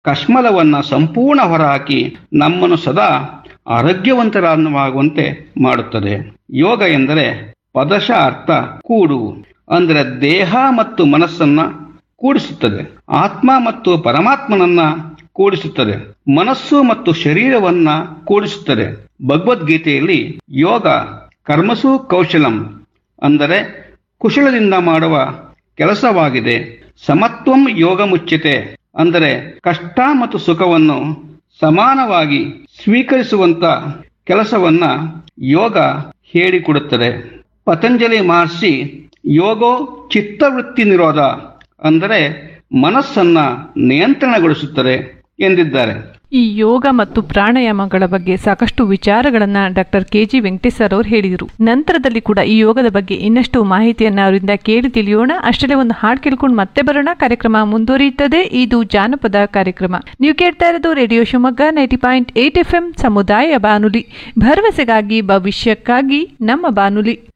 ಕಶ್ಮಲವನ್ನ ಸಂಪೂರ್ಣ ಹೊರಹಾಕಿ ನಮ್ಮನ್ನು ಸದಾ ಆರೋಗ್ಯವಂತರಾಗುವಂತೆ ಮಾಡುತ್ತದೆ ಯೋಗ ಎಂದರೆ ಪದಶ ಅರ್ಥ ಕೂಡು ಅಂದರೆ ದೇಹ ಮತ್ತು ಮನಸ್ಸನ್ನ ಕೂಡಿಸುತ್ತದೆ ಆತ್ಮ ಮತ್ತು ಪರಮಾತ್ಮನನ್ನ ಕೂಡಿಸುತ್ತದೆ ಮನಸ್ಸು ಮತ್ತು ಶರೀರವನ್ನ ಕೂಡಿಸುತ್ತದೆ ಭಗವದ್ಗೀತೆಯಲ್ಲಿ ಯೋಗ ಕರ್ಮಸು ಕೌಶಲಂ ಅಂದರೆ ಕುಶಲದಿಂದ ಮಾಡುವ ಕೆಲಸವಾಗಿದೆ ಸಮತ್ವಂ ಯೋಗ ಮುಚ್ಚಿತೆ ಅಂದರೆ ಕಷ್ಟ ಮತ್ತು ಸುಖವನ್ನು ಸಮಾನವಾಗಿ ಸ್ವೀಕರಿಸುವಂತ ಕೆಲಸವನ್ನ ಯೋಗ ಹೇಳಿಕೊಡುತ್ತದೆ ಪತಂಜಲಿ ಮಹರ್ಷಿ ಯೋಗೋ ಚಿತ್ತವೃತ್ತಿ ನಿರೋಧ ಅಂದರೆ ಮನಸ್ಸನ್ನ ನಿಯಂತ್ರಣಗೊಳಿಸುತ್ತದೆ ಎಂದಿದ್ದಾರೆ ಈ ಯೋಗ ಮತ್ತು ಪ್ರಾಣಾಯಾಮಗಳ ಬಗ್ಗೆ ಸಾಕಷ್ಟು ವಿಚಾರಗಳನ್ನ doctor K G Venkatesh sir ಅವರು ಹೇಳಿದರು ನಂತರದಲ್ಲಿ ಕೂಡ ಈ ಯೋಗದ ಬಗ್ಗೆ ಇನ್ನಷ್ಟು ಮಾಹಿತಿಯನ್ನ ಅವರಿಂದ ಕೇಳಿ ತಿಳಿಯೋಣ ಅಷ್ಟೇ ಒಂದು ಹಾಡು ಕೇಳ್ಕೊಂಡು ಮತ್ತೆ ಬರೋಣ ಕಾರ್ಯಕ್ರಮ ಮುಂದುವರಿಯುತ್ತದೆ ಇದು ಜಾನಪದ ಕಾರ್ಯಕ್ರಮ ನೀವು ಕೇಳ್ತಾ ಇರೋದು radio Shivamogga ninety point eight F M ಸಮುದಾಯ ಬಾನುಲಿ ಭರವಸೆಗಾಗಿ ಭವಿಷ್ಯಕ್ಕಾಗಿ ನಮ್ಮ ಬಾನುಲಿ